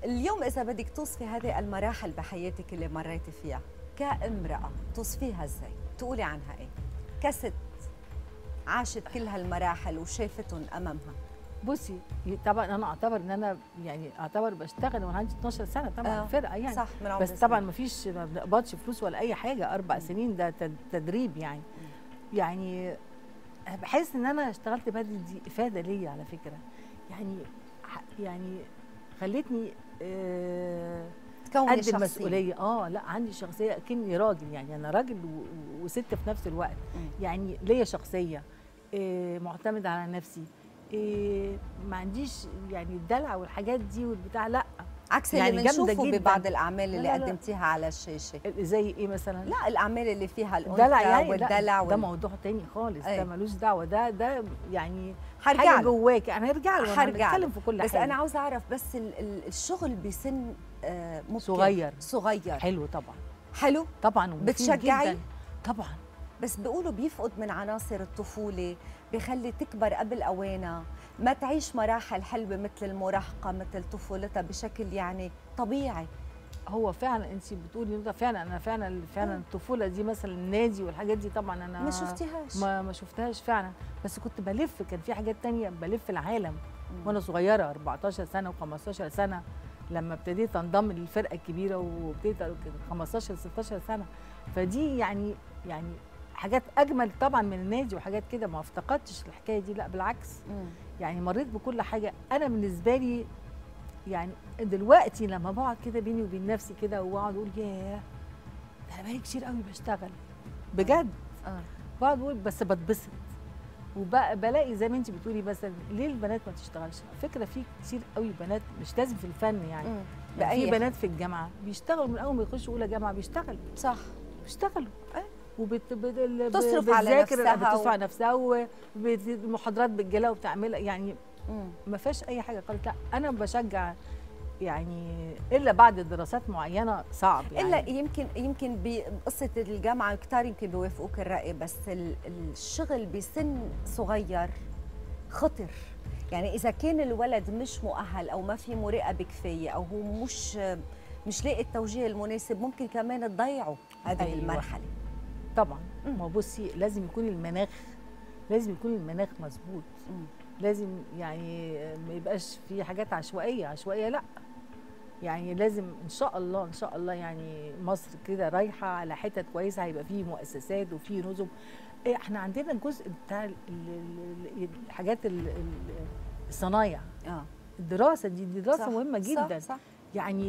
اليوم اذا بدك توصفي هذه المراحل بحياتك اللي مريتي فيها كامراه توصفيها ازاي تقولي عنها ايه كست عاشت كل هالمراحل وشافتهم امامها بصي طبعا انا اعتبر ان انا يعني اعتبر بشتغل وانا عندي 12 سنه طبعا آه، فرقه يعني صح من عمر بس طبعا ما فيش ما بنقبضش فلوس ولا اي حاجه اربع سنين ده تد- تدريب يعني يعني بحس ان انا اشتغلت بدري دي افاده ليا على فكره يعني ح- يعني خلتني آه تكوني قد شخصية. المسؤوليه اه لا عندي شخصيه كني راجل يعني انا راجل و- و- وست في نفس الوقت مم. يعني ليا شخصيه إيه معتمده على نفسي إيه ما عنديش يعني الدلع والحاجات دي والبتاع لا عكس يعني اللي جامدة بنشوفه جداً. ببعض الاعمال اللي لا، لا. قدمتيها على الشاشه زي ايه مثلا لا الاعمال اللي فيها الانثى دلع يعني والدلع لا ده وال... موضوع تاني خالص أي. ده ملوش دعوه ده ده يعني هرجع حاجه له. جواك انا هرجع له هرجع هرجع له. نتكلم في كل بس حاجه انا عاوزه اعرف بس ال- ال- الشغل بسن آه، مبكر صغير. صغير حلو طبعا حلو طبعا ومفيد بتشجعي؟ جداً. طبعا بس بيقولوا بيفقد من عناصر الطفولة بيخلي تكبر قبل أوانها ما تعيش مراحل حلوة مثل المراهقة مثل طفولتها بشكل يعني طبيعي هو فعلا انت بتقولي ده فعلا انا فعلا فعلا الطفوله دي مثلا النادي والحاجات دي طبعا انا ما شفتيهاش ما ما شفتهاش فعلا بس كنت بلف كان في حاجات تانية بلف العالم مم. وانا صغيره 14 سنه و15 سنه لما ابتديت انضم للفرقه الكبيره وابتديت 15 16 سنه فدي يعني يعني حاجات اجمل طبعا من النادي وحاجات كده ما افتقدتش الحكايه دي لا بالعكس مم. يعني مريت بكل حاجه انا بالنسبه لي يعني دلوقتي لما بقعد كده بيني وبين نفسي كده واقعد اقول ياه ده انا بقالي كتير قوي بشتغل بجد آه. بقعد اقول بس بتبسط وبلاقي زي ما انت بتقولي مثلا ليه البنات ما تشتغلش؟ على فكره في كتير قوي بنات مش لازم في الفن يعني, مم. يعني في بأي بنات في الجامعه بيشتغلوا من اول ما يخشوا اولى جامعه بيشتغلوا صح بيشتغلوا أي. وبت بت- ال- ب- تصرف على بتذاكر- نفسها بتصرف و- على نفسها والمحاضرات بتجيلها وبتعملها يعني مم. ما فيهاش اي حاجه قالت لا انا بشجع يعني الا بعد دراسات معينه صعب يعني الا يمكن يمكن بقصه الجامعه كتار يمكن بيوافقوك الراي بس ال- الشغل بسن صغير خطر يعني اذا كان الولد مش مؤهل او ما في مراقبه كفايه او هو مش مش لاقي التوجيه المناسب ممكن كمان تضيعه هذه أيوة. أيوة. المرحله طبعا مم. ما بصي لازم يكون المناخ لازم يكون المناخ مظبوط مم. لازم يعني ما يبقاش في حاجات عشوائيه عشوائيه لا يعني لازم ان شاء الله ان شاء الله يعني مصر كده رايحه على حتت كويسه هيبقى فيه مؤسسات وفيه نظم إيه، احنا عندنا الجزء بتاع ال- ال- ال- الحاجات ال- ال- الصنايع اه الدراسه دي دي دراسه صح، مهمه جدا صح, صح. يعني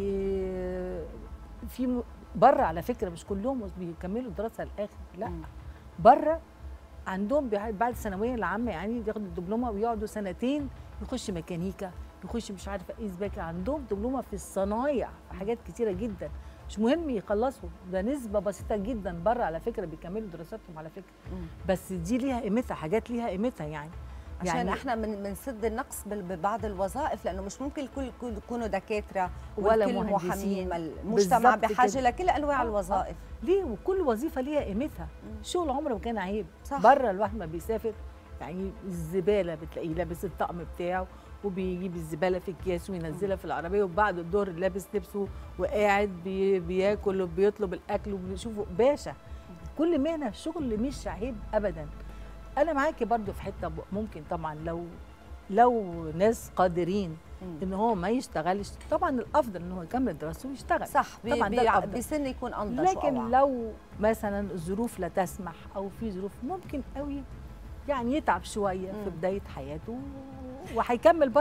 في م- بره على فكره مش كلهم بيكملوا الدراسه للاخر لا مم. بره عندهم بيع- بعد الثانويه العامه يعني بياخدوا الدبلومه ويقعدوا سنتين يخش ميكانيكا يخش مش عارفه ايه سباكه عندهم دبلومه في الصنايع في حاجات كتيره جدا مش مهم يخلصوا ده نسبه بسيطه جدا بره على فكره بيكملوا دراساتهم على فكره مم. بس دي ليها قيمتها حاجات ليها قيمتها يعني عشان يعني احنا من بنسد النقص بال- ببعض الوظائف لانه مش ممكن الكل يكون- يكونوا دكاتره ولا والكل مهندسين. محامين ما المجتمع بالظبط بحاجه كده. لكل انواع آه، آه. الوظائف ليه وكل وظيفه ليها قيمتها مم. الشغل عمره ما كان عيب صح. بره الواحد ما بيسافر يعني الزباله بتلاقيه لابس الطقم بتاعه وبيجيب الزباله في اكياس وينزلها في العربيه وبعد الظهر لابس لبسه وقاعد بي بياكل وبيطلب الاكل وبيشوفه باشا كل مهنه شغل مش عيب ابدا انا معاكي برضو في حته ب- ممكن طبعا لو لو ناس قادرين مم. ان هو ما يشتغلش طبعا الافضل ان هو يكمل دراسته ويشتغل صح بي طبعاً ده بي الأفضل. بسن يكون انضج لكن وأوعى. لو مثلا الظروف لا تسمح او في ظروف ممكن قوي يعني يتعب شويه في مم. بدايه حياته وهيكمل برضه